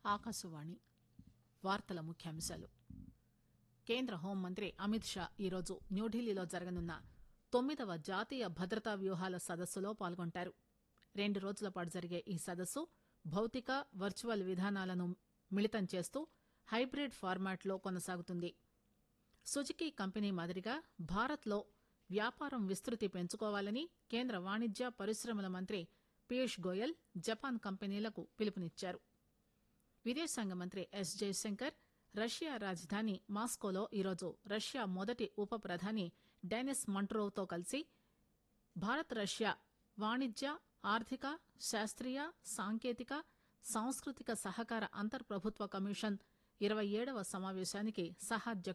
ఆకాశవాణి వార్తల ముఖ్యాంశాలు కేంద్ర హోంమంత్రి అమిత్ షా ఈరోజు న్యూఢిల్లీలో జరగనున్న తొమ్మిదవ జాతీయ భద్రతా వ్యూహాల సదస్సులో పాల్గొంటారు రెండు రోజుల పాటు జరిగే ఈ సదస్సు భౌతిక వర్చువల్ విధానాలను మిళితం చేస్తూ హైబ్రిడ్ ఫార్మాట్లో కొనసాగుతుంది సుజుకీ కంపెనీ మాదిరిగా భారత్లో వ్యాపారం విస్తృతి పెంచుకోవాలని కేంద్ర వాణిజ్య పరిశ్రమల మంత్రి పీయూష్ గోయల్ జపాన్ కంపెనీలకు పిలుపునిచ్చారు విదేశాంగ మంత్రి ఎస్ జయశంకర్ రష్యా రాజధాని మాస్కోలో ఈరోజు రష్యా మొదటి ఉప ప్రధాని డెనిస్ మంట్రోవ్తో కలిసి భారత్ రష్యా వాణిజ్య ఆర్థిక శాస్త్రీయ సాంకేతిక సాంస్కృతిక సహకార అంతర్ప్రభుత్వ కమిషన్ ఇరవై ఏడవ సమావేశానికి సహాధ్యక్షుడిగా